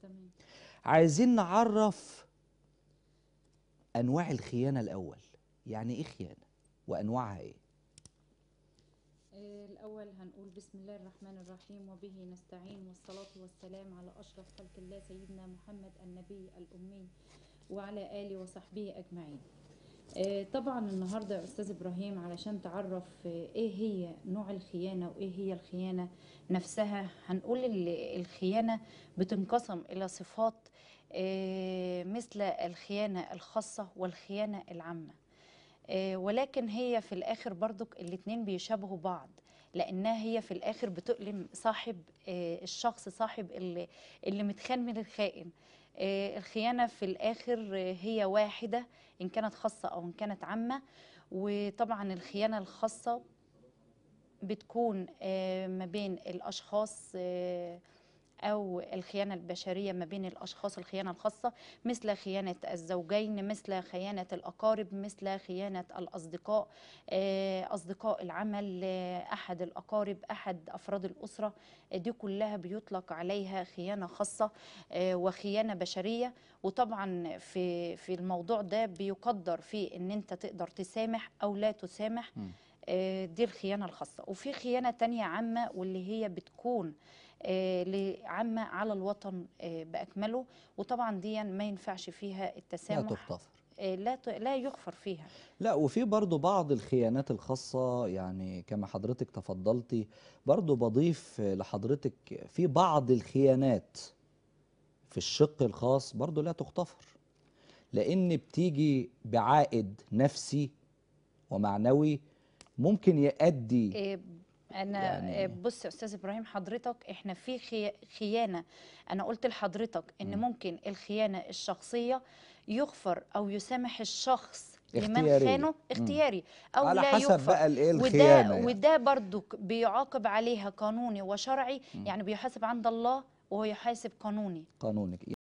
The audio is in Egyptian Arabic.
تمام عايزين نعرف انواع الخيانه الاول يعني ايه خيانه وانواعها ايه آه، الأول هنقول بسم الله الرحمن الرحيم وبه نستعين والصلاة والسلام على أشرف خلق الله سيدنا محمد النبي الأمي وعلى آله وصحبه أجمعين آه، طبعا النهاردة يا أستاذ إبراهيم علشان تعرف آه، إيه هي نوع الخيانة وإيه هي الخيانة نفسها هنقول ال- الخيانة بتنقسم إلى صفات آه، مثل الخيانة الخاصة والخيانة العامة آه، ولكن هي في الاخر برضك الاتنين بيشابهوا بعض لانها هي في الاخر بتؤلم صاحب آه، الشخص صاحب اللي, اللي متخان من الخائن آه، الخيانه في الاخر آه، هي واحده ان كانت خاصه او ان كانت عامه وطبعا الخيانه الخاصه بتكون آه، ما بين الاشخاص آه، أو الخيانة البشرية ما بين الأشخاص الخيانة الخاصة مثل خيانة الزوجين مثل خيانة الأقارب مثل خيانة الأصدقاء آه، أصدقاء العمل آه، أحد الأقارب أحد أفراد الأسرة آه، دي كلها بيطلق عليها خيانة خاصة آه، وخيانة بشرية وطبعا في في الموضوع ده بيقدر فيه إن أنت تقدر تسامح أو لا تسامح مم. آه، دي الخيانة الخاصة وفي خيانة تانية عامة واللي هي بتكون آه، ل- عامة على الوطن آه، بأكمله وطبعا دي ما ينفعش فيها لا التسامح تغتفر آه، لا ت- لا يغفر فيها لا وفي برضو بعض الخيانات الخاصة يعني كما حضرتك تفضلتي برضو بضيف لحضرتك في بعض الخيانات في الشق الخاص برضو لا تغتفر لأن بتيجي بعائد نفسي ومعنوي ممكن يؤدي آه، انا يعني- آه، بص يا استاذ ابراهيم حضرتك احنا في خي- خيانه انا قلت لحضرتك ان مم. ممكن الخيانه الشخصيه يغفر او يسامح الشخص لمن اختيارية. خانه مم. اختياري او على لا حسب يغفر بقى الايه وده الخيانة يعني. وده برضو بيعاقب عليها قانوني وشرعي مم. يعني بيحاسب عند الله وهو يحاسب قانوني قانونك